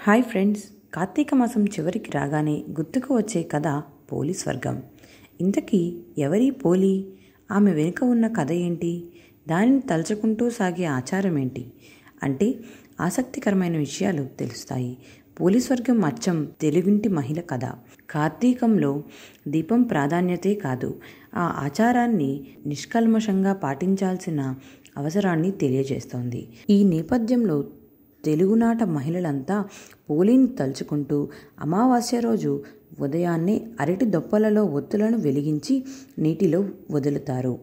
hi friends Karthika మాసం చివరికి రాగానే గుర్తుకు వచ్చే కథ పోలి స్వర్గం ఇంతకీ ఎవరి పోలి ఆమె వెనుక ఉన్న కథ ఏంటి దానిని తలుచుకుంటూ సాగే ఆచారం ఏంటి అంటే ఆసక్తికరమైన విషయాలు తెలుస్తాయి పోలి స్వర్గం అచ్చం తెలుగింటి మహిళ కథ కార్తీకంలో దీపం ప్రాధాన్యతే కాదు ఆ ఆచారాన్ని నిష్కల్మషంగా పాటించాల్సిన అవసరాన్ని తెలియజేస్తోంది ఈ నేపథ్యంలో తెలుగునాట మహిళలంతా పోలిని తలుచుకుంటూ అమావాస్య రోజు ఉదయాన్నే అరటి దొప్పలలో ఒత్తులను వెలిగించి నీటిలో వదులుతారు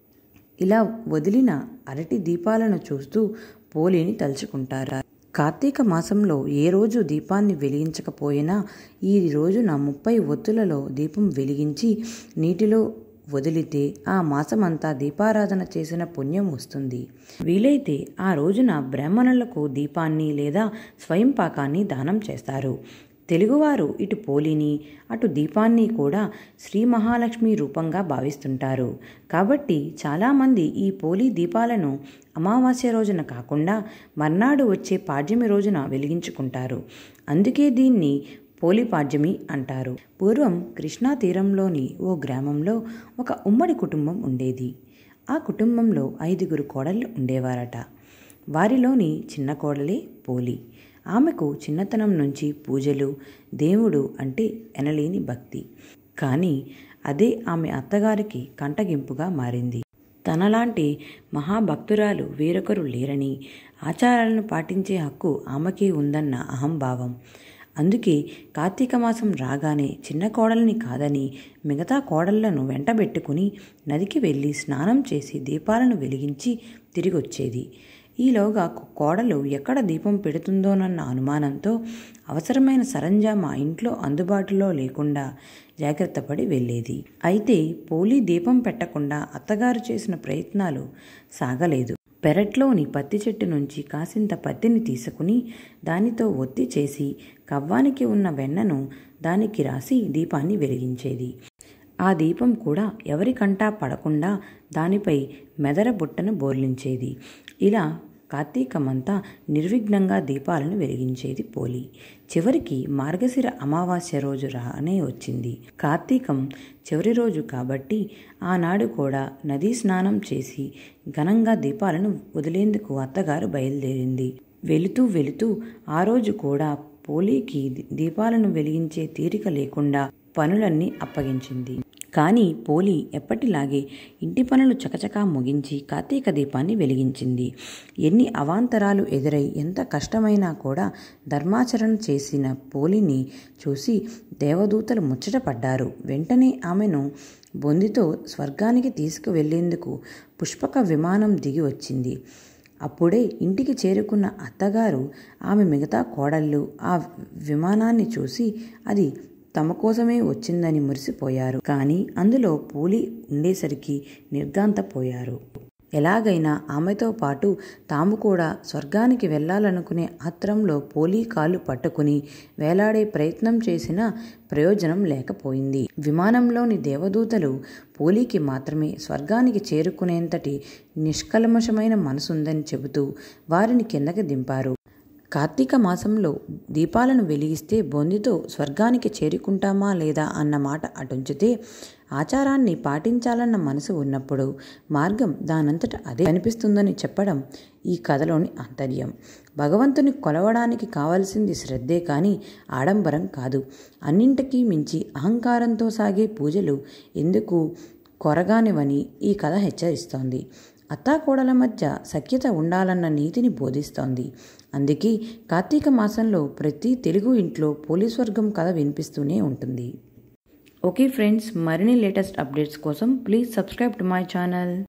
ఇలా వదిలిన అరటి దీపాలను చూస్తూ పోలిని తలుచుకుంటారు కార్తీక మాసంలో ఏ రోజు దీపాన్ని వెలిగించకపోయినా ఈ రోజున ముప్పై ఒత్తులలో దీపం వెలిగించి నీటిలో వదిలితే ఆ మాసమంతా దీపారాధన చేసిన పుణ్యం వస్తుంది వీలైతే ఆ రోజున బ్రాహ్మణులకు దీపాన్ని లేదా స్వయం పాకాన్ని దానం చేస్తారు తెలుగువారు ఇటు పోలిని అటు దీపాన్ని కూడా శ్రీ మహాలక్ష్మి రూపంగా భావిస్తుంటారు కాబట్టి చాలామంది ఈ పోలి దీపాలను అమావాస్య రోజున కాకుండా మర్నాడు వచ్చే పాడ్యమి రోజున వెలిగించుకుంటారు అందుకే దీన్ని పోలిపాడ్యమి అంటారు పూర్వం కృష్ణా తీరంలోని ఓ గ్రామంలో ఒక ఉమ్మడి కుటుంబం ఉండేది ఆ కుటుంబంలో ఐదుగురు కోడళ్ళు ఉండేవారట వారిలోని చిన్న కోడలే పోలి ఆమెకు చిన్నతనం నుంచి పూజలు దేవుడు అంటే ఎనలేని భక్తి కానీ అదే ఆమె అత్తగారికి కంటగింపుగా మారింది తనలాంటి మహాభక్తురాలు వేరొకరు లేరని ఆచారాలను పాటించే హక్కు ఆమెకే ఉందన్న అహంభావం అందుకే కార్తీక మాసం రాగానే చిన్న కోడల్ని కాదని మిగతా కోడళ్లను వెంటబెట్టుకుని నదికి వెళ్ళి స్నానం చేసి దీపాలను వెలిగించి తిరిగొచ్చేది ఈలోగా కోడలు ఎక్కడ దీపం పెడుతుందోనన్న అనుమానంతో అవసరమైన సరంజామా ఇంట్లో అందుబాటులో లేకుండా జాగ్రత్త పడి వెళ్ళేది అయితే పోలీ దీపం పెట్టకుండా అత్తగారు చేసిన ప్రయత్నాలు సాగలేదు పెరట్లోని పత్తి చెట్టు నుంచి కాసింత పత్తిని తీసుకుని దానితో ఒత్తి చేసి కవ్వానికి ఉన్న వెన్నను దానికి రాసి దీపాన్ని వెలిగించేది ఆ దీపం కూడా ఎవరికంటా పడకుండా దానిపై మెదర బుట్టను బోర్లించేది ఇలా కార్తీకమంతా నిర్విఘ్నంగా దీపాలను వెలిగించేది పోలి చివరికి మార్గశిర అమావాస్య రోజు రానే వచ్చింది కార్తీకం చివరి రోజు కాబట్టి ఆనాడు కూడా నదీ స్నానం చేసి ఘనంగా దీపాలను వదిలేందుకు అత్తగారు బయలుదేరింది వెళుతూ వెళుతూ ఆ రోజు కూడా పోలీకి దీపాలను వెలిగించే తీరిక లేకుండా పనులన్నీ అప్పగించింది కానీ పోలి ఎప్పటిలాగే ఇంటి పనులు చకచకా ముగించి కార్తీక దీపాన్ని వెలిగించింది ఎన్ని అవాంతరాలు ఎదురై ఎంత కష్టమైనా కూడా ధర్మాచరణ చేసిన పోలిని చూసి దేవదూతలు ముచ్చటపడ్డారు వెంటనే ఆమెను బొందితో స్వర్గానికి తీసుకువెళ్లేందుకు పుష్పక విమానం దిగి వచ్చింది అప్పుడే ఇంటికి చేరుకున్న అత్తగారు ఆమె మిగతా కోడళ్ళు ఆ విమానాన్ని చూసి అది తమ కోసమే వచ్చిందని మురిసిపోయారు కానీ అందులో పూలి ఉండేసరికి నిర్గాంతపోయారు ఎలాగైనా ఆమెతో పాటు తాము కూడా స్వర్గానికి వెళ్లాలనుకునే ఆత్రంలో పోలీ కాలు పట్టుకుని వేలాడే ప్రయత్నం చేసినా ప్రయోజనం లేకపోయింది విమానంలోని దేవదూతలు పోలీకి మాత్రమే స్వర్గానికి చేరుకునేంతటి నిష్కల్మషమైన మనసుందని చెబుతూ వారిని కిందకి దింపారు కార్తీక మాసంలో దీపాలను వెలిగిస్తే బొందితో స్వర్గానికి చేరుకుంటామా లేదా అన్న మాట అటుంచితే ఆచారాన్ని పాటించాలన్న మనసు ఉన్నప్పుడు మార్గం దానంతట అదే అనిపిస్తుందని చెప్పడం ఈ కథలోని ఆంతర్యం భగవంతుని కొలవడానికి కావలసింది శ్రద్ధే కానీ ఆడంబరం కాదు అన్నింటికీ మించి అహంకారంతో సాగే పూజలు ఎందుకు కొరగానివని ఈ కథ హెచ్చరిస్తోంది అత్తాకోడల మధ్య సఖ్యత ఉండాలన్న నీతిని బోధిస్తోంది అందుకే కార్తీక మాసంలో ప్రతి తెలుగు ఇంట్లో పోలీస్ వర్గం కథ వినిపిస్తూనే ఉంటుంది ఓకే ఫ్రెండ్స్ మరిన్ని లేటెస్ట్ అప్డేట్స్ కోసం please subscribe to my channel